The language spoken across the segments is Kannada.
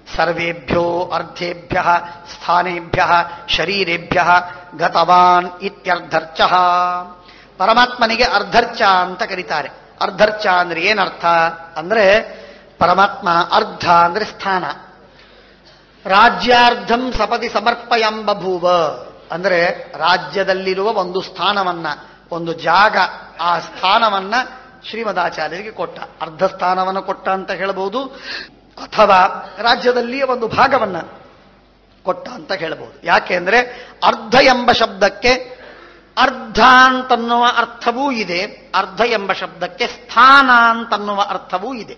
ಸರ್ವೇಭ್ಯೋ ಅರ್ಧೇಭ್ಯ ಸ್ಥಾನೇಭ್ಯ ಶರೀರೇಭ್ಯ ಗತವಾನ್ ಇತ್ಯರ್ಧರ್ಚ ಪರಮಾತ್ಮನಿಗೆ ಅರ್ಧರ್ಚ ಅಂತ ಕರೀತಾರೆ ಅರ್ಧರ್ಚ ಅಂದ್ರೆ ಏನರ್ಥ ಅಂದ್ರೆ ಪರಮಾತ್ಮ ಅರ್ಧ ಅಂದ್ರೆ ಸ್ಥಾನ ರಾಜ್ಯಾರ್ಧಂ ಸಪದಿ ಸಮರ್ಪಯಂಬಭೂವ ಅಂದ್ರೆ ರಾಜ್ಯದಲ್ಲಿರುವ ಒಂದು ಸ್ಥಾನವನ್ನ ಒಂದು ಜಾಗ ಆ ಸ್ಥಾನವನ್ನ ಶ್ರೀಮದಾಚಾರ್ಯರಿಗೆ ಕೊಟ್ಟ ಅರ್ಧ ಸ್ಥಾನವನ್ನು ಕೊಟ್ಟ ಅಂತ ಹೇಳಬಹುದು ಅಥವಾ ರಾಜ್ಯದಲ್ಲಿಯೇ ಒಂದು ಭಾಗವನ್ನ ಕೊಟ್ಟ ಅಂತ ಹೇಳಬಹುದು ಯಾಕೆ ಅಂದ್ರೆ ಅರ್ಧ ಎಂಬ ಶಬ್ದಕ್ಕೆ ಅರ್ಧ ಅಂತನ್ನುವ ಅರ್ಥವೂ ಇದೆ ಅರ್ಧ ಎಂಬ ಶಬ್ದಕ್ಕೆ ಸ್ಥಾನ ಅಂತನ್ನುವ ಅರ್ಥವೂ ಇದೆ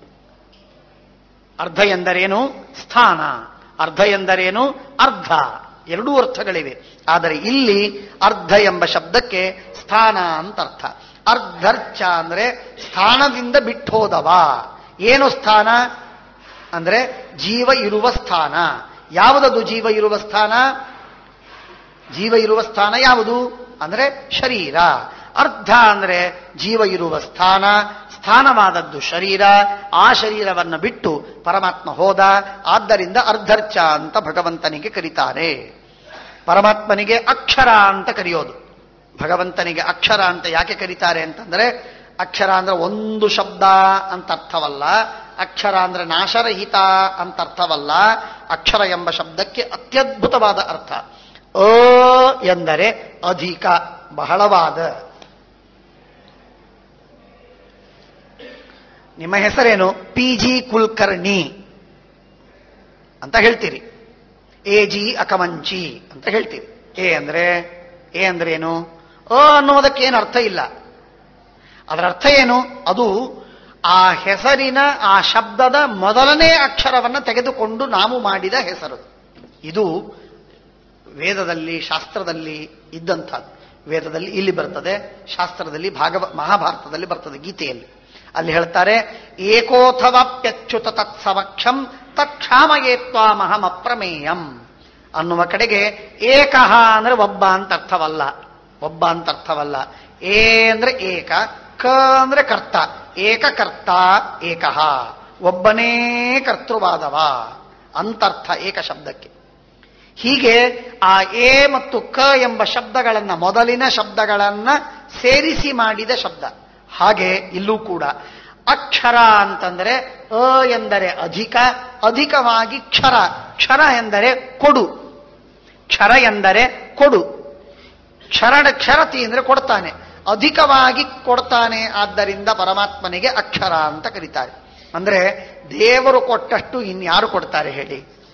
ಅರ್ಧ ಎಂದರೇನು ಸ್ಥಾನ ಅರ್ಧ ಎಂದರೇನು ಅರ್ಧ ಎರಡೂ ಅರ್ಥಗಳಿವೆ ಆದರೆ ಇಲ್ಲಿ ಅರ್ಧ ಎಂಬ ಶಬ್ದಕ್ಕೆ ಸ್ಥಾನ ಅಂತ ಅರ್ಥ ಅರ್ಧರ್ಚ ಅಂದ್ರೆ ಸ್ಥಾನದಿಂದ ಬಿಟ್ಟೋದವ ಏನು ಸ್ಥಾನ ಅಂದ್ರೆ ಜೀವ ಇರುವ ಸ್ಥಾನ ಯಾವುದದು ಜೀವ ಇರುವ ಸ್ಥಾನ ಜೀವ ಇರುವ ಸ್ಥಾನ ಯಾವುದು ಅಂದ್ರೆ ಶರೀರ ಅರ್ಧ ಅಂದ್ರೆ ಜೀವ ಇರುವ ಸ್ಥಾನ ಸ್ಥಾನವಾದದ್ದು ಶರೀರ ಆ ಶರೀರವನ್ನು ಬಿಟ್ಟು ಪರಮಾತ್ಮ ಹೋದ ಆದ್ದರಿಂದ ಅರ್ಧರ್ಚ ಅಂತ ಭಗವಂತನಿಗೆ ಕರೀತಾರೆ ಪರಮಾತ್ಮನಿಗೆ ಅಕ್ಷರ ಅಂತ ಕರೆಯೋದು ಭಗವಂತನಿಗೆ ಅಕ್ಷರ ಅಂತ ಯಾಕೆ ಕರೀತಾರೆ ಅಂತಂದ್ರೆ ಅಕ್ಷರ ಅಂದ್ರೆ ಒಂದು ಶಬ್ದ ಅಂತ ಅರ್ಥವಲ್ಲ ಅಕ್ಷರ ಅಂದ್ರೆ ನಾಶರಹಿತ ಅಂತ ಅರ್ಥವಲ್ಲ ಅಕ್ಷರ ಎಂಬ ಶಬ್ದಕ್ಕೆ ಅತ್ಯದ್ಭುತವಾದ ಅರ್ಥ ಅ ಎಂದರೆ ಅಧಿಕ ಬಹಳವಾದ ನಿಮ್ಮ ಹೆಸರೇನು ಪಿ ಜಿ ಕುಲ್ಕರ್ಣಿ ಅಂತ ಹೇಳ್ತೀರಿ ಎ ಜಿ ಅಕಮಂಚಿ ಅಂತ ಹೇಳ್ತೀವಿ ಎ ಅಂದ್ರೆ ಎ ಅಂದ್ರೆ ಏನು ಅ ಅನ್ನೋದಕ್ಕೆ ಏನು ಅರ್ಥ ಇಲ್ಲ ಅದರ ಅರ್ಥ ಏನು ಅದು ಆ ಹೆಸರಿನ ಆ ಶಬ್ದದ ಮೊದಲನೇ ಅಕ್ಷರವನ್ನು ತೆಗೆದುಕೊಂಡು ನಾವು ಮಾಡಿದ ಹೆಸರು ಇದು ವೇದದಲ್ಲಿ ಶಾಸ್ತ್ರದಲ್ಲಿ ಇದ್ದಂಥದ್ದು ವೇದದಲ್ಲಿ ಇಲ್ಲಿ ಬರ್ತದೆ ಶಾಸ್ತ್ರದಲ್ಲಿ ಭಾಗವ ಮಹಾಭಾರತದಲ್ಲಿ ಬರ್ತದೆ ಗೀತೆಯಲ್ಲಿ ಅಲ್ಲಿ ಹೇಳ್ತಾರೆ ಏಕೋಥವಾಪ್ಯಚ್ಯುತ ತತ್ಸಮಕ್ಷಂ ತಕ್ಷಾಮಯೇತ್ವಾಮಹಂ ಅಪ್ರಮೇಯಂ ಅನ್ನುವ ಕಡೆಗೆ ಏಕಃ ಅಂದ್ರೆ ಒಬ್ಬ ಅಂತ ಅರ್ಥವಲ್ಲ ಒಬ್ಬ ಅಂತ ಅರ್ಥವಲ್ಲ ಏ ಅಂದ್ರೆ ಏಕ ಕ ಅಂದ್ರೆ ಕರ್ತ ಏಕಕರ್ತ ಏಕಃ ಒಬ್ಬನೇ ಕರ್ತೃವಾದವ ಅಂತರ್ಥ ಏಕ ಶಬ್ದಕ್ಕೆ ಹೀಗೆ ಆ ಎ ಮತ್ತು ಕ ಎಂಬ ಶಬ್ದಗಳನ್ನ ಮೊದಲಿನ ಶಬ್ದಗಳನ್ನ ಸೇರಿಸಿ ಮಾಡಿದ ಶಬ್ದ ಹಾಗೆ ಇಲ್ಲೂ ಕೂಡ ಅಕ್ಷರ ಅಂತಂದರೆ ಅ ಎಂದರೆ ಅಧಿಕ ಅಧಿಕವಾಗಿ ಕ್ಷರ ಕ್ಷರ ಎಂದರೆ ಕೊಡು ಕ್ಷರ ಎಂದರೆ ಕೊಡು ಕ್ಷರಣ ಕ್ಷರತಿ ಅಂದ್ರೆ ಕೊಡ್ತಾನೆ ಅಧಿಕವಾಗಿ ಕೊಡ್ತಾನೆ ಆದ್ದರಿಂದ ಪರಮಾತ್ಮನಿಗೆ ಅಕ್ಷರ ಅಂತ ಕರೀತಾರೆ ಅಂದ್ರೆ ದೇವರು ಕೊಟ್ಟಷ್ಟು ಇನ್ಯಾರು ಕೊಡ್ತಾರೆ ಹೇಳಿ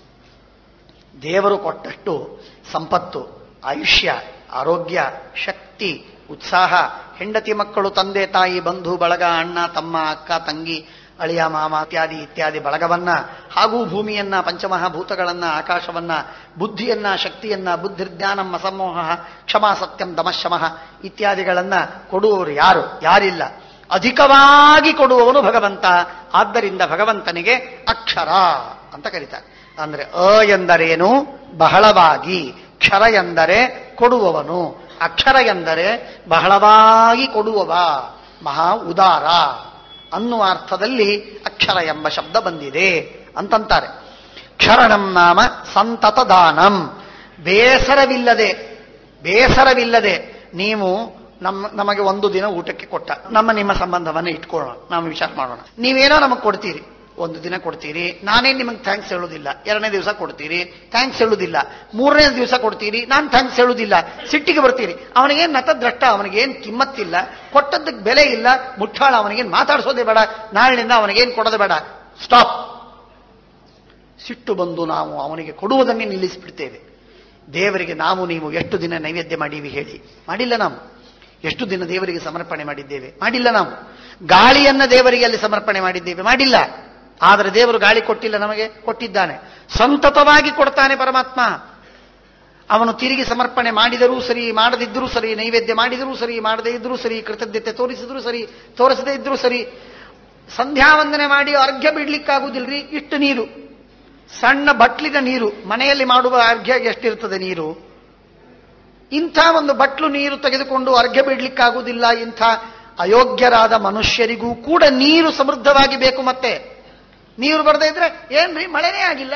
ದೇವರು ಕೊಟ್ಟಷ್ಟು ಸಂಪತ್ತು ಆಯುಷ್ಯ ಆರೋಗ್ಯ ಶಕ್ತಿ ಉತ್ಸಾಹ ಹೆಂಡತಿ ಮಕ್ಕಳು ತಂದೆ ತಾಯಿ ಬಂಧು ಬಳಗ ಅಣ್ಣ ತಮ್ಮ ಅಕ್ಕ ತಂಗಿ ಅಳಿಯ ಮಾಮ ಇತ್ಯಾದಿ ಇತ್ಯಾದಿ ಬಳಗವನ್ನ ಹಾಗೂ ಭೂಮಿಯನ್ನ ಪಂಚಮಹಾಭೂತಗಳನ್ನ ಆಕಾಶವನ್ನ ಬುದ್ಧಿಯನ್ನ ಶಕ್ತಿಯನ್ನ ಬುದ್ಧಿರ್ಜ್ಞಾನಂ ಅಸಮೋಹ ಕ್ಷಮಾ ಸತ್ಯಂ ದಮಶಮಃ ಇತ್ಯಾದಿಗಳನ್ನ ಕೊಡುವವರು ಯಾರು ಯಾರಿಲ್ಲ ಅಧಿಕವಾಗಿ ಕೊಡುವವನು ಭಗವಂತ ಆದ್ದರಿಂದ ಭಗವಂತನಿಗೆ ಅಕ್ಷರ ಅಂತ ಕರೀತಾರೆ ಅಂದ್ರೆ ಅ ಎಂದರೇನು ಬಹಳವಾಗಿ ಕ್ಷರ ಎಂದರೆ ಕೊಡುವವನು ಅಕ್ಷರ ಎಂದರೆ ಬಹಳವಾಗಿ ಕೊಡುವವ ಮಹಾ ಉದಾರ ಅನ್ನುವ ಅರ್ಥದಲ್ಲಿ ಅಕ್ಷರ ಎಂಬ ಶಬ್ದ ಬಂದಿದೆ ಅಂತಂತಾರೆ ಕ್ಷರಣಂ ನಾಮ ಸಂತತ ದಾನಂ ಬೇಸರವಿಲ್ಲದೆ ಬೇಸರವಿಲ್ಲದೆ ನೀವು ನಮ್ಮ ನಮಗೆ ಒಂದು ದಿನ ಊಟಕ್ಕೆ ಕೊಟ್ಟ ನಮ್ಮ ನಿಮ್ಮ ಸಂಬಂಧವನ್ನು ಇಟ್ಕೊಳ್ಳೋಣ ನಾವು ವಿಚಾರ ಮಾಡೋಣ ನೀವೇನೋ ನಮಗೆ ಕೊಡ್ತೀರಿ ಒಂದು ದಿನ ಕೊಡ್ತೀರಿ ನಾನೇ ನಿಮಗೆ ಥ್ಯಾಂಕ್ಸ್ ಹೇಳೋದಿಲ್ಲ ಎರಡನೇ ದಿವಸ ಕೊಡ್ತೀರಿ ಥ್ಯಾಂಕ್ಸ್ ಹೇಳುದಿಲ್ಲ ಮೂರನೇ ದಿವಸ ಕೊಡ್ತೀರಿ ನಾನು ಥ್ಯಾಂಕ್ಸ್ ಹೇಳುದಿಲ್ಲ ಸಿಟ್ಟಿಗೆ ಬರ್ತೀರಿ ಅವನಿಗೇನು ನತದ್ರಷ್ಟ ಅವನಿಗೇನು ಕಿಮ್ಮತ್ತಿಲ್ಲ ಕೊಟ್ಟದ್ದಕ್ಕೆ ಬೆಲೆ ಇಲ್ಲ ಮುಟ್ಟಾಳ ಅವನಿಗೇನು ಮಾತಾಡಿಸೋದೇ ಬೇಡ ನಾಳಿನಿಂದ ಅವನಿಗೇನು ಕೊಡೋದೇ ಬೇಡ ಸ್ಟಾಪ್ ಸಿಟ್ಟು ಬಂದು ನಾವು ಅವನಿಗೆ ಕೊಡುವುದನ್ನೇ ನಿಲ್ಲಿಸಿಬಿಡ್ತೇವೆ ದೇವರಿಗೆ ನಾವು ನೀವು ಎಷ್ಟು ದಿನ ನೈವೇದ್ಯ ಮಾಡೀವಿ ಹೇಳಿ ಮಾಡಿಲ್ಲ ನಾವು ಎಷ್ಟು ದಿನ ದೇವರಿಗೆ ಸಮರ್ಪಣೆ ಮಾಡಿದ್ದೇವೆ ಮಾಡಿಲ್ಲ ನಾವು ಗಾಳಿಯನ್ನ ದೇವರಿಗೆ ಅಲ್ಲಿ ಸಮರ್ಪಣೆ ಮಾಡಿದ್ದೇವೆ ಮಾಡಿಲ್ಲ ಆದರೆ ದೇವರು ಗಾಳಿ ಕೊಟ್ಟಿಲ್ಲ ನಮಗೆ ಕೊಟ್ಟಿದ್ದಾನೆ ಸಂತತವಾಗಿ ಕೊಡ್ತಾನೆ ಪರಮಾತ್ಮ ಅವನು ತಿರುಗಿ ಸಮರ್ಪಣೆ ಮಾಡಿದರೂ ಸರಿ ಮಾಡದಿದ್ದರೂ ಸರಿ ನೈವೇದ್ಯ ಮಾಡಿದರೂ ಸರಿ ಮಾಡದೇ ಇದ್ರೂ ಸರಿ ಕೃತಜ್ಞತೆ ತೋರಿಸಿದ್ರೂ ಸರಿ ತೋರಿಸದೇ ಇದ್ರೂ ಸರಿ ಸಂಧ್ಯಾ ವಂದನೆ ಮಾಡಿ ಅರ್ಘ್ಯ ಬಿಡ್ಲಿಕ್ಕಾಗುವುದಿಲ್ರಿ ಇಷ್ಟು ನೀರು ಸಣ್ಣ ಬಟ್ಲಿನ ನೀರು ಮನೆಯಲ್ಲಿ ಮಾಡುವ ಅರ್ಘ್ಯ ಎಷ್ಟಿರ್ತದೆ ನೀರು ಇಂಥ ಒಂದು ಬಟ್ಲು ನೀರು ತೆಗೆದುಕೊಂಡು ಅರ್ಘ್ಯ ಬಿಡ್ಲಿಕ್ಕಾಗುವುದಿಲ್ಲ ಇಂಥ ಅಯೋಗ್ಯರಾದ ಮನುಷ್ಯರಿಗೂ ಕೂಡ ನೀರು ಸಮೃದ್ಧವಾಗಿ ಬೇಕು ಮತ್ತೆ ನೀರು ಬರದೇ ಇದ್ರೆ ಏನ್ರಿ ಮಳೆನೇ ಆಗಿಲ್ಲ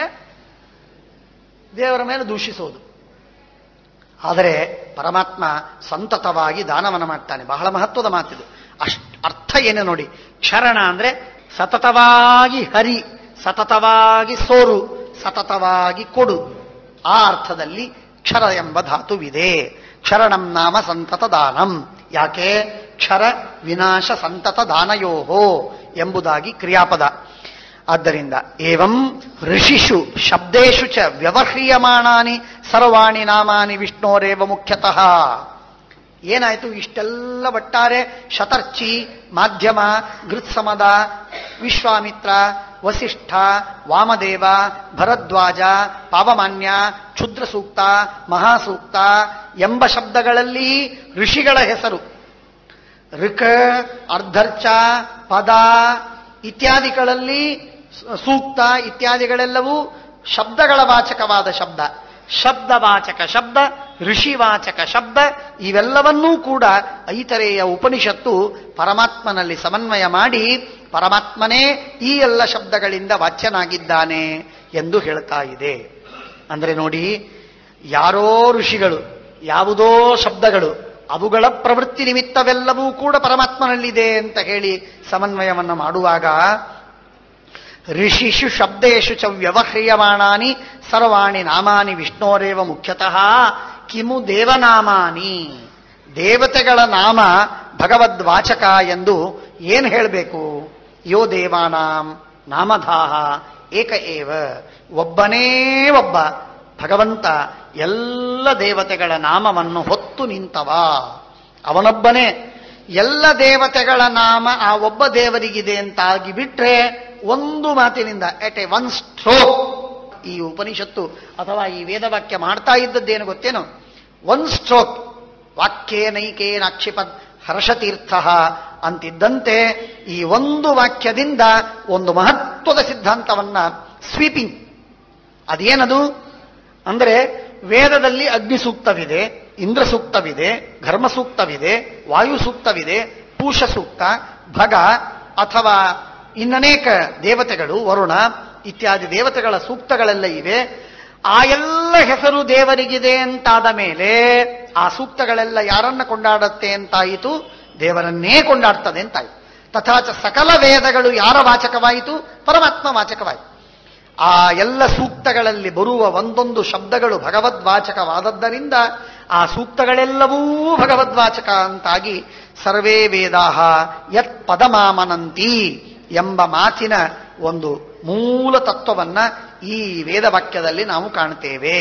ದೇವರ ಮೇಲೆ ದೂಷಿಸೋದು ಆದರೆ ಪರಮಾತ್ಮ ಸಂತತವಾಗಿ ದಾನವನ್ನು ಮಾಡ್ತಾನೆ ಬಹಳ ಮಹತ್ವದ ಮಾತಿದು ಅಷ್ಟ್ ಅರ್ಥ ಏನು ನೋಡಿ ಕ್ಷರಣ ಅಂದ್ರೆ ಸತತವಾಗಿ ಹರಿ ಸತತವಾಗಿ ಸೋರು ಸತತವಾಗಿ ಕೊಡು ಆ ಅರ್ಥದಲ್ಲಿ ಕ್ಷರ ಎಂಬ ಧಾತುವಿದೆ ಕ್ಷರಣಂ ನಾಮ ಸಂತತ ದಾನಂ ಯಾಕೆ ಕ್ಷರ ವಿನಾಶ ಸಂತತ ದಾನಯೋಹೋ ಎಂಬುದಾಗಿ ಕ್ರಿಯಾಪದ ಆದ್ದರಿಂದ ಏವಂ ಋಷಿಷು ಶಬ್ದೇಶು ಚ ವ್ಯವಹ್ರಿಯಮಾಣಾನಿ ಸರ್ವಾಣಿ ನಾಮಾನಿ ವಿಷ್ಣೋರೇವ ಮುಖ್ಯತಃ ಏನಾಯ್ತು ಇಷ್ಟೆಲ್ಲ ಒಟ್ಟಾರೆ ಶತರ್ಚಿ ಮಾಧ್ಯಮ ಗೃತ್ಸಮದ ವಿಶ್ವಾಮಿತ್ರ ವಸಿಷ್ಠ ವಾಮದೇವ ಭರದ್ವಾಜ ಪಾವಮಾನ್ಯ ಕ್ಷುದ್ರ ಸೂಕ್ತ ಮಹಾಸೂಕ್ತ ಎಂಬ ಶಬ್ದಗಳಲ್ಲಿ ಋಷಿಗಳ ಹೆಸರು ಋಕ ಅರ್ಧರ್ಚ ಪದ ಇತ್ಯಾದಿಗಳಲ್ಲಿ ಸೂಕ್ತ ಇತ್ಯಾದಿಗಳೆಲ್ಲವೂ ಶಬ್ದಗಳ ವಾಚಕವಾದ ಶಬ್ದ ಶಬ್ದವಾಚಕ ಶಬ್ದ ಋಷಿವಾಚಕ ಶಬ್ದ ಇವೆಲ್ಲವನ್ನೂ ಕೂಡ ಐತರೆಯ ಉಪನಿಷತ್ತು ಪರಮಾತ್ಮನಲ್ಲಿ ಸಮನ್ವಯ ಮಾಡಿ ಪರಮಾತ್ಮನೇ ಈ ಎಲ್ಲ ಶಬ್ದಗಳಿಂದ ವಾಚ್ಯನಾಗಿದ್ದಾನೆ ಎಂದು ಹೇಳ್ತಾ ಇದೆ ಅಂದ್ರೆ ನೋಡಿ ಯಾರೋ ಋಷಿಗಳು ಯಾವುದೋ ಶಬ್ದಗಳು ಅವುಗಳ ಪ್ರವೃತ್ತಿ ನಿಮಿತ್ತವೆಲ್ಲವೂ ಕೂಡ ಪರಮಾತ್ಮನಲ್ಲಿದೆ ಅಂತ ಹೇಳಿ ಸಮನ್ವಯವನ್ನು ಮಾಡುವಾಗ ಋಷಿಷು ಶಬ್ದೇಶು ಚ ವ್ಯವಹ್ರಿಯಮಾಣಾನಿ ಸರ್ವಾಣಿ ನಾಮಾನಿ ವಿಷ್ಣೋರೇವ ಮುಖ್ಯತಃ ಕಿಮು ದೇವನಾಮಾನಿ ದೇವತೆಗಳ ನಾಮ ಭಗವದ್ವಾಚಕ ಎಂದು ಏನು ಹೇಳಬೇಕು ಯೋ ದೇವಾನಾಂ ನಾಮಧಾಹ ಏಕ ಏವ ಒಬ್ಬನೇ ಒಬ್ಬ ಭಗವಂತ ಎಲ್ಲ ದೇವತೆಗಳ ನಾಮವನ್ನು ಹೊತ್ತು ನಿಂತವ ಅವನೊಬ್ಬನೇ ಎಲ್ಲ ದೇವತೆಗಳ ನಾಮ ಆ ಒಬ್ಬ ದೇವರಿಗಿದೆ ಅಂತಾಗಿ ಬಿಟ್ರೆ ಒಂದು ಮಾತಿನಿಂದ ಎಟ್ ಎ ಒನ್ ಸ್ಟ್ರೋಕ್ ಈ ಉಪನಿಷತ್ತು ಅಥವಾ ಈ ವೇದವಾಕ್ಯ ಮಾಡ್ತಾ ಇದ್ದದ್ದೇನು ಗೊತ್ತೇನು ಒನ್ ಸ್ಟ್ರೋಕ್ ವಾಕ್ಯೇನೈಕೇನಾಕ್ಷಿಪದ್ ಹರ್ಷತೀರ್ಥ ಅಂತಿದ್ದಂತೆ ಈ ಒಂದು ವಾಕ್ಯದಿಂದ ಒಂದು ಮಹತ್ವದ ಸಿದ್ಧಾಂತವನ್ನ ಸ್ವೀಪಿಂಗ್ ಅದೇನದು ಅಂದರೆ ವೇದದಲ್ಲಿ ಅಗ್ನಿ ಸೂಕ್ತವಿದೆ ಇಂದ್ರ ಸೂಕ್ತವಿದೆ ಘರ್ಮ ಸೂಕ್ತವಿದೆ ವಾಯು ಸೂಕ್ತವಿದೆ ಪೂಷ ಸೂಕ್ತ ಭಗ ಅಥವಾ ಇನ್ನನೇಕ ದೇವತೆಗಳು ವರುಣ ಇತ್ಯಾದಿ ದೇವತೆಗಳ ಸೂಕ್ತಗಳೆಲ್ಲ ಇವೆ ಆ ಎಲ್ಲ ಹೆಸರು ದೇವರಿಗಿದೆ ಅಂತಾದ ಮೇಲೆ ಆ ಸೂಕ್ತಗಳೆಲ್ಲ ಯಾರನ್ನ ಕೊಂಡಾಡುತ್ತೆ ಅಂತಾಯಿತು ದೇವರನ್ನೇ ಕೊಂಡಾಡ್ತದೆ ಅಂತಾಯಿತು ತಥಾಚ ಸಕಲ ವೇದಗಳು ಯಾರ ವಾಚಕವಾಯಿತು ಪರಮಾತ್ಮ ವಾಚಕವಾಯಿತು ಆ ಎಲ್ಲ ಸೂಕ್ತಗಳಲ್ಲಿ ಬರುವ ಒಂದೊಂದು ಶಬ್ದಗಳು ಭಗವದ್ವಾಚಕವಾದದ್ದರಿಂದ ಆ ಸೂಕ್ತಗಳೆಲ್ಲವೂ ಭಗವದ್ವಾಚಕ ಅಂತಾಗಿ ಸರ್ವೇ ವೇದಾಹ ಯತ್ ಪದಮಾಮನಂತಿ ಎಂಬ ಮಾತಿನ ಒಂದು ಮೂಲ ತತ್ವವನ್ನ ಈ ವೇದವಾಕ್ಯದಲ್ಲಿ ನಾವು ಕಾಣ್ತೇವೆ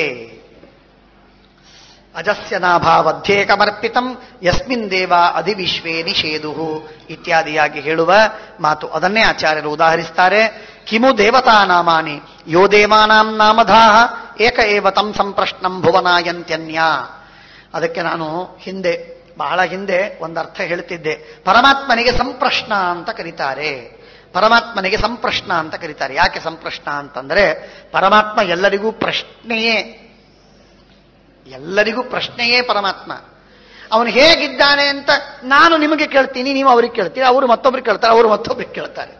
ಅಜಸ್ಯ ನಾಭಾವಧ್ಯೇಕಮರ್ಪಿತಂ ಯಸ್ಮಿನ್ ದೇವ ಅಧಿವಿಶ್ವೇ ನಿಷೇದು ಇತ್ಯಾದಿಯಾಗಿ ಹೇಳುವ ಮಾತು ಅದನ್ನೇ ಆಚಾರ್ಯರು ಉದಾಹರಿಸ್ತಾರೆ ಕಿಮು ದೇವತಾ ನಾಮಾನಿ ಯೋ ದೇವಾನಾಂ ನಾಮಧಾಹ ಏಕ ಏವ ತಂ ಸಂಪ್ರಶ್ನಂ ಭುವನಾಯಂತ್ಯನ್ಯ ಅದಕ್ಕೆ ನಾನು ಹಿಂದೆ ಬಹಳ ಹಿಂದೆ ಒಂದರ್ಥ ಹೇಳ್ತಿದ್ದೆ ಪರಮಾತ್ಮನಿಗೆ ಸಂಪ್ರಶ್ನ ಅಂತ ಕರೀತಾರೆ ಪರಮಾತ್ಮನಿಗೆ ಸಂಪ್ರಶ್ನ ಅಂತ ಕರೀತಾರೆ ಯಾಕೆ ಸಂಪ್ರಶ್ನ ಅಂತಂದ್ರೆ ಪರಮಾತ್ಮ ಎಲ್ಲರಿಗೂ ಪ್ರಶ್ನೆಯೇ ಎಲ್ಲರಿಗೂ ಪ್ರಶ್ನೆಯೇ ಪರಮಾತ್ಮ ಅವನು ಹೇಗಿದ್ದಾನೆ ಅಂತ ನಾನು ನಿಮಗೆ ಕೇಳ್ತೀನಿ ನೀವು ಅವ್ರಿಗೆ ಕೇಳ್ತೀರಿ ಅವರು ಮತ್ತೊಬ್ರಿಗೆ ಕೇಳ್ತಾರೆ ಅವರು ಮತ್ತೊಬ್ರಿಗೆ ಕೇಳ್ತಾರೆ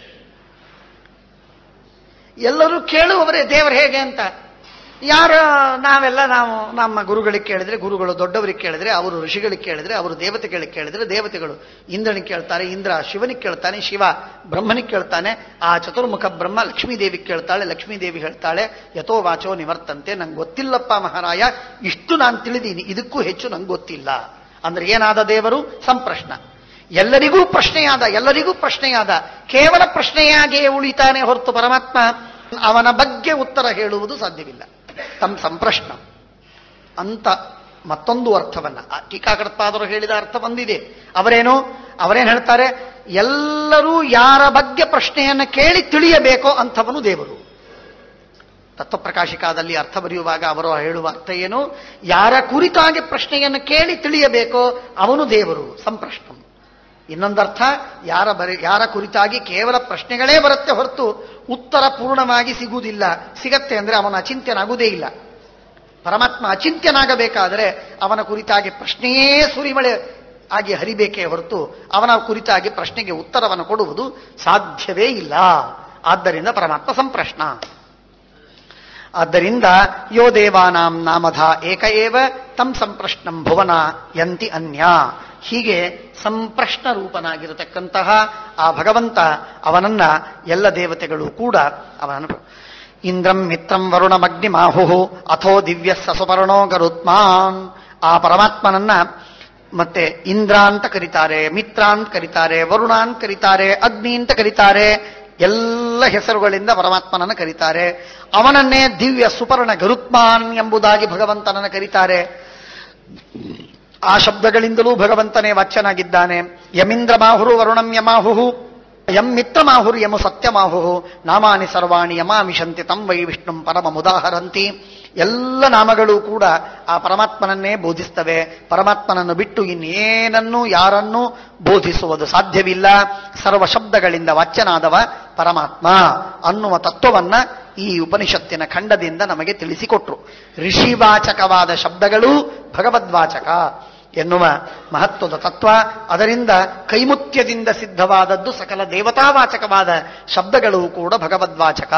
ಎಲ್ಲರೂ ಕೇಳುವವರೇ ದೇವರು ಹೇಗೆ ಅಂತ ಯಾರು ನಾವೆಲ್ಲ ನಾವು ನಮ್ಮ ಗುರುಗಳಿಗೆ ಕೇಳಿದ್ರೆ ಗುರುಗಳು ದೊಡ್ಡವರಿಗೆ ಕೇಳಿದ್ರೆ ಅವರು ಋಷಿಗಳಿಗೆ ಕೇಳಿದ್ರೆ ಅವರು ದೇವತೆಗಳಿಗೆ ಕೇಳಿದ್ರೆ ದೇವತೆಗಳು ಇಂದ್ರನಿಗೆ ಕೇಳ್ತಾರೆ ಇಂದ್ರ ಶಿವನಿಗೆ ಕೇಳ್ತಾನೆ ಶಿವ ಬ್ರಹ್ಮನಿಗೆ ಕೇಳ್ತಾನೆ ಆ ಚತುರ್ಮುಖ ಬ್ರಹ್ಮ ಲಕ್ಷ್ಮೀ ದೇವಿಗೆ ಕೇಳ್ತಾಳೆ ಲಕ್ಷ್ಮೀ ದೇವಿ ಹೇಳ್ತಾಳೆ ಯಥೋ ವಾಚೋ ನಿವರ್ತಂತೆ ನಂಗೆ ಗೊತ್ತಿಲ್ಲಪ್ಪ ಮಹಾರಾಯ ಇಷ್ಟು ನಾನು ತಿಳಿದೀನಿ ಇದಕ್ಕೂ ಹೆಚ್ಚು ನಂಗೆ ಗೊತ್ತಿಲ್ಲ ಅಂದ್ರೆ ಏನಾದ ದೇವರು ಸಂಪ್ರಶ್ನ ಎಲ್ಲರಿಗೂ ಪ್ರಶ್ನೆಯಾದ ಎಲ್ಲರಿಗೂ ಪ್ರಶ್ನೆಯಾದ ಕೇವಲ ಪ್ರಶ್ನೆಯಾಗಿಯೇ ಉಳಿತಾನೆ ಹೊರತು ಪರಮಾತ್ಮ ಅವನ ಬಗ್ಗೆ ಉತ್ತರ ಹೇಳುವುದು ಸಾಧ್ಯವಿಲ್ಲ ತಮ್ಮ ಸಂಪ್ರಶ್ನ ಅಂತ ಮತ್ತೊಂದು ಅರ್ಥವನ್ನ ಆ ಟೀಕಾಕರ್ತಾದರು ಹೇಳಿದ ಅರ್ಥ ಬಂದಿದೆ ಅವರೇನು ಅವರೇನು ಹೇಳ್ತಾರೆ ಎಲ್ಲರೂ ಯಾರ ಬಗ್ಗೆ ಪ್ರಶ್ನೆಯನ್ನು ಕೇಳಿ ತಿಳಿಯಬೇಕೋ ಅಂಥವನು ದೇವರು ತತ್ವಪ್ರಕಾಶಿಕಾದಲ್ಲಿ ಅರ್ಥ ಬರೆಯುವಾಗ ಅವರು ಹೇಳುವ ಅರ್ಥ ಏನು ಯಾರ ಕುರಿತಾಗಿ ಪ್ರಶ್ನೆಯನ್ನು ಕೇಳಿ ತಿಳಿಯಬೇಕೋ ಅವನು ದೇವರು ಸಂಪ್ರಶ್ನ ಇನ್ನೊಂದರ್ಥ ಯಾರ ಬರಿ ಯಾರ ಕುರಿತಾಗಿ ಕೇವಲ ಪ್ರಶ್ನೆಗಳೇ ಬರುತ್ತೆ ಹೊರತು ಉತ್ತರ ಪೂರ್ಣವಾಗಿ ಸಿಗುವುದಿಲ್ಲ ಸಿಗತ್ತೆ ಅಂದ್ರೆ ಅವನ ಅಚಿಂತ್ಯನಾಗುವುದೇ ಇಲ್ಲ ಪರಮಾತ್ಮ ಅಚಿಂತ್ಯನಾಗಬೇಕಾದರೆ ಅವನ ಕುರಿತಾಗಿ ಪ್ರಶ್ನೆಯೇ ಸುರಿಮಳೆ ಆಗಿ ಹರಿಬೇಕೇ ಹೊರತು ಅವನ ಕುರಿತಾಗಿ ಪ್ರಶ್ನೆಗೆ ಉತ್ತರವನ್ನು ಕೊಡುವುದು ಸಾಧ್ಯವೇ ಇಲ್ಲ ಆದ್ದರಿಂದ ಪರಮಾತ್ಮ ಸಂಪ್ರಶ್ನ ಆದ್ದರಿಂದ ಯೋ ದೇವಾನಾಂ ನಾಮಧ ಏಕ ಏವ ತಂ ಸಂಪ್ರಶ್ನಂ ಭುವನ ಯಂತಿ ಅನ್ಯ ಹೀಗೆ ಸಂಪ್ರಶ್ನ ರೂಪನಾಗಿರತಕ್ಕಂತಹ ಆ ಭಗವಂತ ಅವನನ್ನ ಎಲ್ಲ ದೇವತೆಗಳು ಕೂಡ ಅವನನ್ನು ಇಂದ್ರಂ ಮಿತ್ರಂ ವರುಣಮಗ್ನಿಮಾಹು ಅಥೋ ದಿವ್ಯ ಸಸುಪರ್ಣೋ ಗರುತ್ಮಾನ್ ಆ ಪರಮಾತ್ಮನನ್ನ ಮತ್ತೆ ಇಂದ್ರ ಅಂತ ಕರೀತಾರೆ ಮಿತ್ರ ಅಂತ ಕರೀತಾರೆ ವರುಣ ಅಂತ ಕರೀತಾರೆ ಅಗ್ನಿ ಅಂತ ಕರೀತಾರೆ ಎಲ್ಲ ಹೆಸರುಗಳಿಂದ ಪರಮಾತ್ಮನನ್ನು ಕರೀತಾರೆ ಅವನನ್ನೇ ದಿವ್ಯ ಸುಪರ್ಣ ಗರುತ್ಮಾನ್ ಎಂಬುದಾಗಿ ಭಗವಂತನನ್ನು ಕರೀತಾರೆ ಆ ಶಬ್ದಗಳಿಂದಲೂ ಭಗವಂತನೇ ವಾಚ್ಯನಾಗಿದ್ದಾನೆ ಯಮಿಂದ್ರ ಮಾಹುರು ವರುಣಂ ಯಮಾಹುಹು ಯಂ ಮಿತ್ರ ಮಾಹುರು ಯಮು ಸತ್ಯಮಾಹುಹು ನಾಮಾನಿ ಸರ್ವಾಣಿ ಯಮಾಮಿಷಂತಿ ತಂ ವೈ ವಿಷ್ಣುಂ ಪರಮ ಮುದಾಹರಂತಿ ಎಲ್ಲ ನಾಮಗಳು ಕೂಡ ಆ ಪರಮಾತ್ಮನನ್ನೇ ಬೋಧಿಸ್ತವೆ ಪರಮಾತ್ಮನನ್ನು ಬಿಟ್ಟು ಇನ್ನೇನನ್ನೂ ಯಾರನ್ನೂ ಬೋಧಿಸುವುದು ಸಾಧ್ಯವಿಲ್ಲ ಸರ್ವ ಶಬ್ದಗಳಿಂದ ವಾಚ್ಯನಾದವ ಪರಮಾತ್ಮ ಅನ್ನುವ ತತ್ವವನ್ನ ಈ ಉಪನಿಷತ್ತಿನ ಖಂಡದಿಂದ ನಮಗೆ ತಿಳಿಸಿಕೊಟ್ರು ಋಷಿವಾಚಕವಾದ ಶಬ್ದಗಳು ಭಗವದ್ವಾಚಕ ಎನ್ನುವ ಮಹತ್ವದ ತತ್ವ ಅದರಿಂದ ಕೈಮುತ್ಯದಿಂದ ಸಿದ್ಧವಾದದ್ದು ಸಕಲ ದೇವತಾವಾಚಕವಾದ ಶಬ್ದಗಳು ಕೂಡ ಭಗವದ್ವಾಚಕ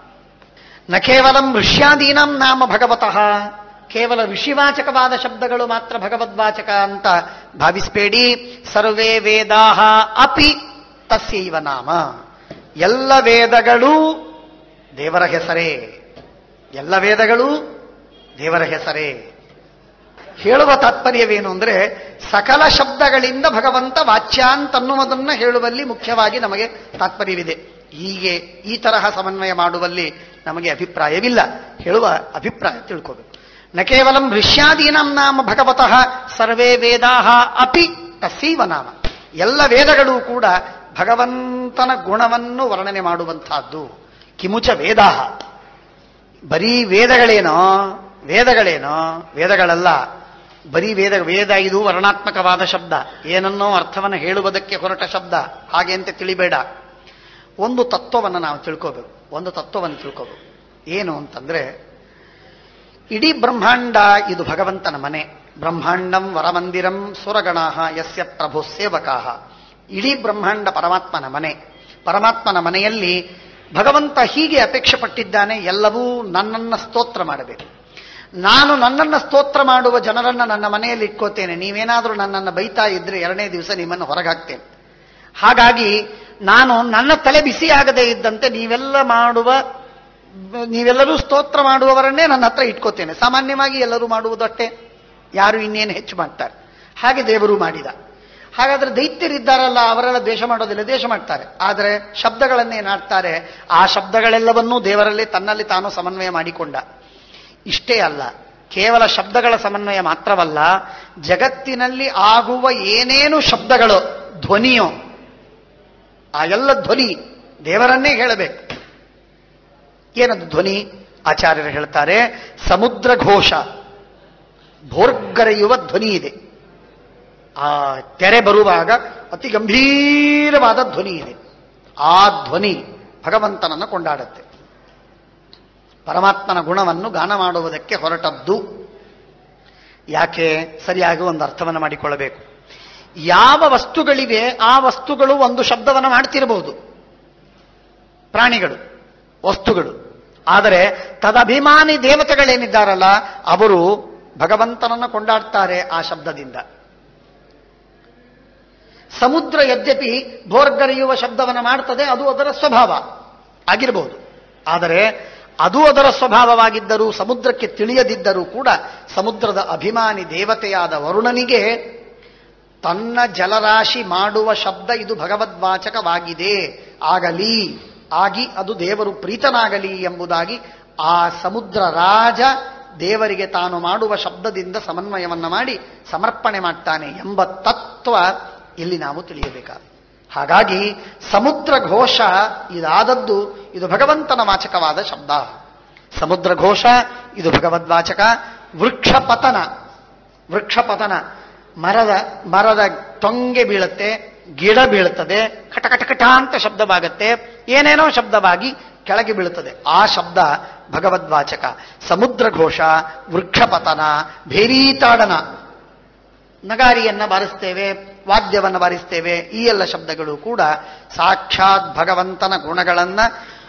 ನ ಕೇವಲ ಋಷ್ಯಾದೀನಾಂ ನಾಮ ಭಗವತಃ ಕೇವಲ ಋಷಿವಾಚಕವಾದ ಶಬ್ದಗಳು ಮಾತ್ರ ಭಗವದ್ವಾಚಕ ಅಂತ ಭಾವಿಸಬೇಡಿ ಸರ್ವೇ ವೇದಾಹ ಅಪಿ ತಸ್ಯೈವ ನಾಮ ಎಲ್ಲ ವೇದಗಳು ದೇವರ ಹೆಸರೇ ಎಲ್ಲ ವೇದಗಳು ದೇವರ ಹೆಸರೇ ಹೇಳುವ ತಾತ್ಪರ್ಯವೇನು ಅಂದ್ರೆ ಸಕಲ ಶಬ್ದಗಳಿಂದ ಭಗವಂತ ವಾಚ್ಯ ಅಂತನ್ನುವುದನ್ನ ಹೇಳುವಲ್ಲಿ ಮುಖ್ಯವಾಗಿ ನಮಗೆ ತಾತ್ಪರ್ಯವಿದೆ ಹೀಗೆ ಈ ತರಹ ಸಮನ್ವಯ ಮಾಡುವಲ್ಲಿ ನಮಗೆ ಅಭಿಪ್ರಾಯವಿಲ್ಲ ಹೇಳುವ ಅಭಿಪ್ರಾಯ ತಿಳ್ಕೋಬೇಕು ನ ಕೇವಲ ಋಷ್ಯಾದೀನಾಂ ನಾಮ ಭಗವತಃ ಸರ್ವೇ ವೇದಾಹ ಅಪಿ ತಸ್ಸೈವ ನಾಮ ಎಲ್ಲ ವೇದಗಳು ಕೂಡ ಭಗವಂತನ ಗುಣವನ್ನು ವರ್ಣನೆ ಮಾಡುವಂತಹದ್ದು ಕಿಮುಚ ವೇದಾಹ ಬರೀ ವೇದಗಳೇನೋ ವೇದಗಳೇನೋ ವೇದಗಳಲ್ಲ ಬರೀ ವೇದ ವೇದ ಇದು ವರ್ಣಾತ್ಮಕವಾದ ಶಬ್ದ ಏನನ್ನೋ ಅರ್ಥವನ್ನು ಹೇಳುವುದಕ್ಕೆ ಹೊರಟ ಶಬ್ದ ಹಾಗೆ ಅಂತ ತಿಳಿಬೇಡ ಒಂದು ತತ್ವವನ್ನು ನಾವು ತಿಳ್ಕೋಬೇಕು ಒಂದು ತತ್ವವನ್ನು ತಿಳ್ಕೋಬೇಕು ಏನು ಅಂತಂದ್ರೆ ಇಡೀ ಬ್ರಹ್ಮಾಂಡ ಇದು ಭಗವಂತನ ಮನೆ ಬ್ರಹ್ಮಾಂಡಂ ವರಮಂದಿರಂ ಸುರಗಣಾಹ ಯಸ್ಯ ಪ್ರಭು ಸೇವಕಾಹ ಇಡೀ ಬ್ರಹ್ಮಾಂಡ ಪರಮಾತ್ಮನ ಮನೆ ಪರಮಾತ್ಮನ ಮನೆಯಲ್ಲಿ ಭಗವಂತ ಹೀಗೆ ಅಪೇಕ್ಷೆ ಪಟ್ಟಿದ್ದಾನೆ ಎಲ್ಲವೂ ನನ್ನನ್ನ ಸ್ತೋತ್ರ ಮಾಡಬೇಕು ನಾನು ನನ್ನನ್ನು ಸ್ತೋತ್ರ ಮಾಡುವ ಜನರನ್ನ ನನ್ನ ಮನೆಯಲ್ಲಿ ಇಟ್ಕೋತೇನೆ ನೀವೇನಾದರೂ ನನ್ನನ್ನು ಬೈತಾ ಇದ್ರೆ ಎರಡನೇ ದಿವಸ ನಿಮ್ಮನ್ನು ಹೊರಗಾಗ್ತೇನೆ ಹಾಗಾಗಿ ನಾನು ನನ್ನ ತಲೆ ಬಿಸಿಯಾಗದೇ ಇದ್ದಂತೆ ನೀವೆಲ್ಲ ಮಾಡುವ ನೀವೆಲ್ಲರೂ ಸ್ತೋತ್ರ ಮಾಡುವವರನ್ನೇ ನನ್ನ ಹತ್ರ ಇಟ್ಕೋತೇನೆ ಸಾಮಾನ್ಯವಾಗಿ ಎಲ್ಲರೂ ಮಾಡುವುದಷ್ಟೇ ಯಾರು ಇನ್ನೇನು ಹೆಚ್ಚು ಮಾಡ್ತಾರೆ ಹಾಗೆ ದೇವರು ಮಾಡಿದ ಹಾಗಾದ್ರೆ ದೈತ್ಯರಿದ್ದಾರಲ್ಲ ಅವರೆಲ್ಲ ದ್ವೇಷ ಮಾಡೋದಿಲ್ಲ ದ್ವೇಷ ಮಾಡ್ತಾರೆ ಆದರೆ ಶಬ್ದಗಳನ್ನೇನಾಡ್ತಾರೆ ಆ ಶಬ್ದಗಳೆಲ್ಲವನ್ನೂ ದೇವರಲ್ಲಿ ತನ್ನಲ್ಲಿ ತಾನು ಸಮನ್ವಯ ಮಾಡಿಕೊಂಡ ಇಷ್ಟೇ ಅಲ್ಲ ಕೇವಲ ಶಬ್ದಗಳ ಸಮನ್ವಯ ಮಾತ್ರವಲ್ಲ ಜಗತ್ತಿನಲ್ಲಿ ಆಗುವ ಏನೇನು ಶಬ್ದಗಳು ಧ್ವನಿಯೋ ಆ ಎಲ್ಲ ಧ್ವನಿ ದೇವರನ್ನೇ ಹೇಳಬೇಕು ಏನದು ಧ್ವನಿ ಆಚಾರ್ಯರು ಹೇಳ್ತಾರೆ ಸಮುದ್ರ ಘೋಷ ಭೋರ್ಗರೆಯುವ ಧ್ವನಿ ಇದೆ ಆ ತೆರೆ ಬರುವಾಗ ಅತಿ ಗಂಭೀರವಾದ ಧ್ವನಿ ಇದೆ ಆ ಧ್ವನಿ ಭಗವಂತನನ್ನು ಕೊಂಡಾಡುತ್ತೆ ಪರಮಾತ್ಮನ ಗುಣವನ್ನು ಗಾನ ಮಾಡುವುದಕ್ಕೆ ಹೊರಟದ್ದು ಯಾಕೆ ಸರಿಯಾಗಿ ಒಂದು ಅರ್ಥವನ್ನು ಮಾಡಿಕೊಳ್ಳಬೇಕು ಯಾವ ವಸ್ತುಗಳಿವೆ ಆ ವಸ್ತುಗಳು ಒಂದು ಶಬ್ದವನ್ನು ಮಾಡ್ತಿರಬಹುದು ಪ್ರಾಣಿಗಳು ವಸ್ತುಗಳು ಆದರೆ ತದಭಿಮಾನಿ ದೇವತೆಗಳೇನಿದ್ದಾರಲ್ಲ ಅವರು ಭಗವಂತನನ್ನು ಕೊಂಡಾಡ್ತಾರೆ ಆ ಶಬ್ದದಿಂದ ಸಮುದ್ರ ಯದ್ಯಪಿ ಭೋರ್ಗರೆಯುವ ಶಬ್ದವನ್ನು ಮಾಡ್ತದೆ ಅದು ಅದರ ಸ್ವಭಾವ ಆಗಿರಬಹುದು ಆದರೆ ಅದು ಅದರ ಸ್ವಭಾವವಾಗಿದ್ದರೂ ಸಮುದ್ರಕ್ಕೆ ತಿಳಿಯದಿದ್ದರೂ ಕೂಡ ಸಮುದ್ರದ ಅಭಿಮಾನಿ ದೇವತೆಯಾದ ವರುಣನಿಗೆ ತನ್ನ ಜಲರಾಶಿ ಮಾಡುವ ಶಬ್ದ ಇದು ಭಗವದ್ವಾಚಕವಾಗಿದೆ ಆಗಲಿ ಆಗಿ ಅದು ದೇವರು ಪ್ರೀತನಾಗಲಿ ಎಂಬುದಾಗಿ ಆ ಸಮುದ್ರ ರಾಜ ದೇವರಿಗೆ ತಾನು ಮಾಡುವ ಶಬ್ದದಿಂದ ಸಮನ್ವಯವನ್ನ ಮಾಡಿ ಸಮರ್ಪಣೆ ಮಾಡ್ತಾನೆ ಎಂಬ ತತ್ವ ಇಲ್ಲಿ ನಾವು ತಿಳಿಯಬೇಕಾದ ಹಾಗಾಗಿ ಸಮುದ್ರ ಘೋಷ ಇದಾದದ್ದು ಇದು ಭಗವಂತನ ವಾಚಕವಾದ ಶಬ್ದ ಸಮುದ್ರ ಘೋಷ ಇದು ಭಗವದ್ವಾಚಕ ವೃಕ್ಷ ಪತನ ವೃಕ್ಷ ಪತನ ಮರದ ಮರದ ತೊಂಗೆ ಬೀಳುತ್ತೆ ಗಿಡ ಬೀಳುತ್ತದೆ ಕಟಕಟಕಟ ಅಂತ ಶಬ್ದವಾಗತ್ತೆ ಏನೇನೋ ಶಬ್ದವಾಗಿ ಕೆಳಗೆ ಬೀಳುತ್ತದೆ ಆ ಶಬ್ದ ಭಗವದ್ವಾಚಕ ಸಮುದ್ರ ಘೋಷ ವೃಕ್ಷ ಪತನ ಭೇರೀತಾಡನ ನಗಾರಿಯನ್ನ ಬಾರಿಸ್ತೇವೆ ವಾದ್ಯವನ್ನು ಬಾರಿಸ್ತೇವೆ ಈ ಎಲ್ಲ ಶಬ್ದಗಳು ಕೂಡ ಸಾಕ್ಷಾತ್ ಭಗವಂತನ ಗುಣಗಳನ್ನ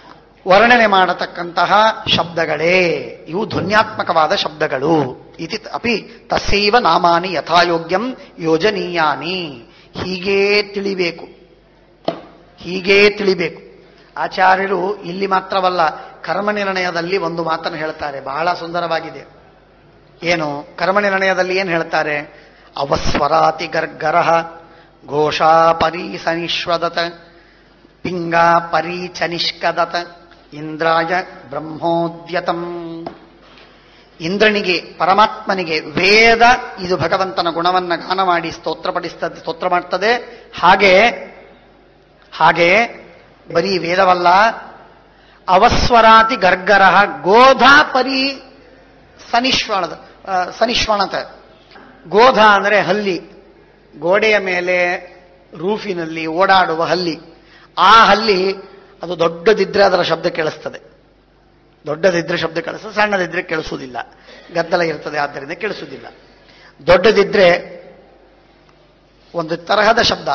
ವರ್ಣನೆ ಮಾಡತಕ್ಕಂತಹ ಶಬ್ದಗಳೇ ಇವು ಧ್ವನ್ಯಾತ್ಮಕವಾದ ಶಬ್ದಗಳು ಇತಿ ಅಪಿ ತಸ್ಸೈವ ನಾಮಾನಿ ಯಥಾಯೋಗ್ಯಂ ಯೋಜನೀಯಾನಿ ಹೀಗೇ ತಿಳಿಬೇಕು ಹೀಗೇ ತಿಳಿಬೇಕು ಆಚಾರ್ಯರು ಇಲ್ಲಿ ಮಾತ್ರವಲ್ಲ ಕರ್ಮನಿರ್ಣಯದಲ್ಲಿ ಒಂದು ಮಾತನ್ನು ಹೇಳ್ತಾರೆ ಬಹಳ ಸುಂದರವಾಗಿದೆ ಏನು ಕರ್ಮನಿರ್ಣಯದಲ್ಲಿ ಏನು ಹೇಳ್ತಾರೆ ಅವಸ್ವರಾತಿ ಗರ್ಗರ ಘೋಷಾ ಪರೀಸನಿಶ್ವದತ ಪಿಂಗ ಪರೀಚನಿಷ್ಕದತ ಇಂದ್ರಾಯ ಬ್ರಹ್ಮೋದ್ಯತಂ ಇಂದ್ರನಿಗೆ ಪರಮಾತ್ಮನಿಗೆ ವೇದ ಇದು ಭಗವಂತನ ಗುಣವನ್ನ ಗಾನ ಮಾಡಿ ಸ್ತೋತ್ರಪಡಿಸ್ತದೆ ಸ್ತೋತ್ರ ಮಾಡ್ತದೆ ಹಾಗೆ ಹಾಗೆ ಬರೀ ವೇದವಲ್ಲ ಅವಸ್ವರಾತಿ ಗರ್ಗರ ಗೋಧಾ ಪರಿ ಸನಿಶ್ವಣದ ಆ, ಸನಿಶ್ವಣತ ಗೋಧ ಅಂದರೆ ಹಲ್ಲಿ ಗೋಡೆಯ ಮೇಲೆ ರೂಫಿನಲ್ಲಿ ಓಡಾಡುವ ಹಲ್ಲಿ ಆ ಹಲ್ಲಿ ಅದು ದೊಡ್ಡದಿದ್ರೆ ಅದರ ಶಬ್ದ ಕೇಳಿಸ್ತದೆ ದೊಡ್ಡದಿದ್ರೆ ಶಬ್ದ ಕೇಳಿಸ್ತದೆ ಸಣ್ಣದಿದ್ರೆ ಕೇಳಿಸುವುದಿಲ್ಲ ಗದ್ದಲ ಇರ್ತದೆ ಆದ್ದರಿಂದ ಕೇಳಿಸುವುದಿಲ್ಲ ದೊಡ್ಡದಿದ್ರೆ ಒಂದು ತರಹದ ಶಬ್ದ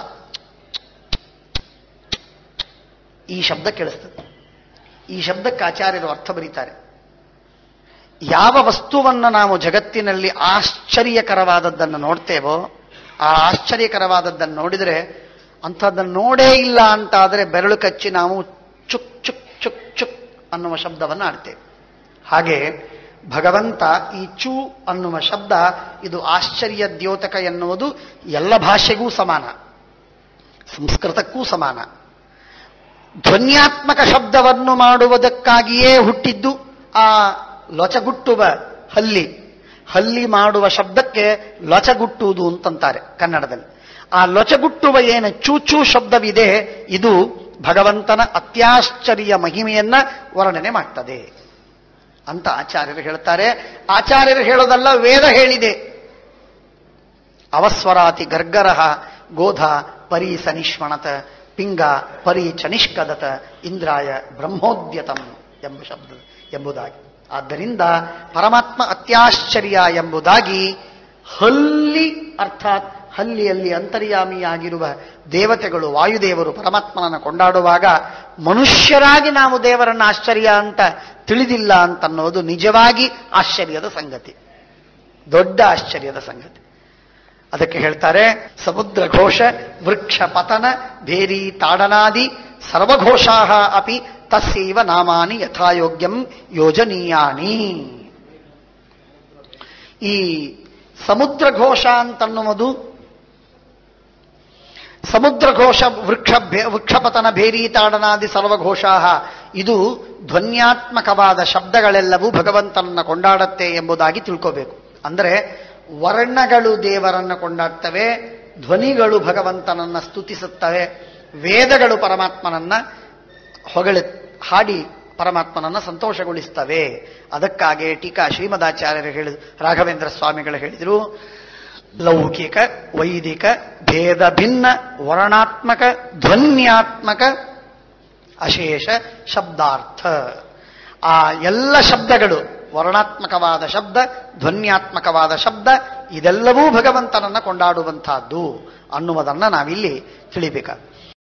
ಈ ಶಬ್ದ ಕೇಳಿಸ್ತದೆ ಈ ಶಬ್ದಕ್ಕೆ ಆಚಾರ್ಯರು ಅರ್ಥ ಬರೀತಾರೆ ಯಾವ ವಸ್ತುವನ್ನು ನಾವು ಜಗತ್ತಿನಲ್ಲಿ ಆಶ್ಚರ್ಯಕರವಾದದ್ದನ್ನು ನೋಡ್ತೇವೋ ಆ ಆಶ್ಚರ್ಯಕರವಾದದ್ದನ್ನು ನೋಡಿದರೆ ಅಂಥದ್ದನ್ನು ನೋಡೇ ಇಲ್ಲ ಅಂತಾದರೆ ಬೆರಳು ಕಚ್ಚಿ ನಾವು ಚುಕ್ ಚುಕ್ ಚುಕ್ ಚುಕ್ ಅನ್ನುವ ಶಬ್ದವನ್ನು ಆಡ್ತೇವೆ ಹಾಗೆ ಭಗವಂತ ಈ ಚು ಅನ್ನುವ ಶಬ್ದ ಇದು ಆಶ್ಚರ್ಯ ದ್ಯೋತಕ ಎನ್ನುವುದು ಎಲ್ಲ ಭಾಷೆಗೂ ಸಮಾನ ಸಂಸ್ಕೃತಕ್ಕೂ ಸಮಾನ ಧ್ವನ್ಯಾತ್ಮಕ ಶಬ್ದವನ್ನು ಮಾಡುವುದಕ್ಕಾಗಿಯೇ ಹುಟ್ಟಿದ್ದು ಆ ಲೊಚಗುಟ್ಟುವ ಹಲ್ಲಿ ಹಲ್ಲಿ ಮಾಡುವ ಶಬ್ದಕ್ಕೆ ಲೊಚಗುಟ್ಟುವುದು ಅಂತಂತಾರೆ ಕನ್ನಡದಲ್ಲಿ ಆ ಲೊಚಗುಟ್ಟುವ ಏನು ಚೂಚು ಶಬ್ದವಿದೆ ಇದು ಭಗವಂತನ ಅತ್ಯಾಶ್ಚರ್ಯ ಮಹಿಮೆಯನ್ನ ವರ್ಣನೆ ಮಾಡ್ತದೆ ಅಂತ ಆಚಾರ್ಯರು ಹೇಳ್ತಾರೆ ಆಚಾರ್ಯರು ಹೇಳೋದಲ್ಲ ವೇದ ಹೇಳಿದೆ ಅವಸ್ವರಾತಿ ಗರ್ಗರಹ ಗೋಧ ಪರಿ ಸನಿಷ್ಮಣತ ಪಿಂಗ ಪರಿ ಚನಿಷ್ಕದತ ಇಂದ್ರಾಯ ಬ್ರಹ್ಮೋದ್ಯತಂ ಎಂಬ ಶಬ್ದ ಎಂಬುದಾಗಿ ಆದ್ದರಿಂದ ಪರಮಾತ್ಮ ಅತ್ಯಾಶ್ಚರ್ಯ ಎಂಬುದಾಗಿ ಹಲ್ಲಿ ಅರ್ಥಾತ್ ಹಲ್ಲಿಯಲ್ಲಿ ಅಂತರ್ಯಾಮಿಯಾಗಿರುವ ದೇವತೆಗಳು ವಾಯುದೇವರು ಪರಮಾತ್ಮನನ್ನು ಕೊಂಡಾಡುವಾಗ ಮನುಷ್ಯರಾಗಿ ನಾವು ದೇವರನ್ನ ಆಶ್ಚರ್ಯ ಅಂತ ತಿಳಿದಿಲ್ಲ ಅಂತನ್ನೋದು ನಿಜವಾಗಿ ಆಶ್ಚರ್ಯದ ಸಂಗತಿ ದೊಡ್ಡ ಆಶ್ಚರ್ಯದ ಸಂಗತಿ ಅದಕ್ಕೆ ಹೇಳ್ತಾರೆ ಸಮುದ್ರ ಘೋಷ ವೃಕ್ಷ ಪತನ ಭೇರಿ ತಾಡನಾದಿ ಸರ್ವಘೋಷಾ ಅಪಿ ತಸ್ಸೈವ ನಾಮಾನಿ ಯಥಾಯೋಗ್ಯಂ ಯೋಜನೀಯಾನಿ ಈ ಸಮುದ್ರ ಘೋಷ ಅಂತನ್ನುವುದು ಸಮುದ್ರ ಘೋಷ ವೃಕ್ಷ ಭೇ- ವೃಕ್ಷಪತನ ಭೇರಿ ತಾಡನಾದಿ ಸರ್ವಘೋಷಾ ಇದು ಧ್ವನ್ಯಾತ್ಮಕವಾದ ಶಬ್ದಗಳೆಲ್ಲವೂ ಭಗವಂತನನ್ನ ಕೊಂಡಾಡುತ್ತೆ ಎಂಬುದಾಗಿ ತಿಳ್ಕೋಬೇಕು ಅಂದರೆ ವರ್ಣಗಳು ದೇವರನ್ನ ಕೊಂಡಾಡ್ತವೆ ಧ್ವನಿಗಳು ಭಗವಂತನನ್ನ ಸ್ತುತಿಸುತ್ತವೆ ವೇದಗಳು ಪರಮಾತ್ಮನನ್ನ ಹೊಗಳಿ ಹಾಡಿ ಪರಮಾತ್ಮನನ್ನ ಸಂತೋಷಗೊಳಿಸ್ತವೆ ಅದಕ್ಕಾಗಿ ಟೀಕಾ ಶ್ರೀಮದಾಚಾರ್ಯರು ಹೇಳಿದ ರಾಘವೇಂದ್ರ ಸ್ವಾಮಿಗಳು ಹೇಳಿದರು ಲೌಕಿಕ ವೈದಿಕ ಭೇದ ಭಿನ್ನ ವರ್ಣಾತ್ಮಕ ಧ್ವನ್ಯಾತ್ಮಕ ಅಶೇಷ ಶಬ್ದಾರ್ಥ ಆ ಎಲ್ಲ ಶಬ್ದಗಳು ವರ್ಣಾತ್ಮಕವಾದ ಶಬ್ದ ಧ್ವನ್ಯಾತ್ಮಕವಾದ ಶಬ್ದ ಇದೆಲ್ಲವೂ ಭಗವಂತನನ್ನ ಕೊಂಡಾಡುವಂತಹದ್ದು ಅನ್ನುವುದನ್ನ ನಾವಿಲ್ಲಿ ತಿಳಿಬೇಕಾಗ್ತದೆ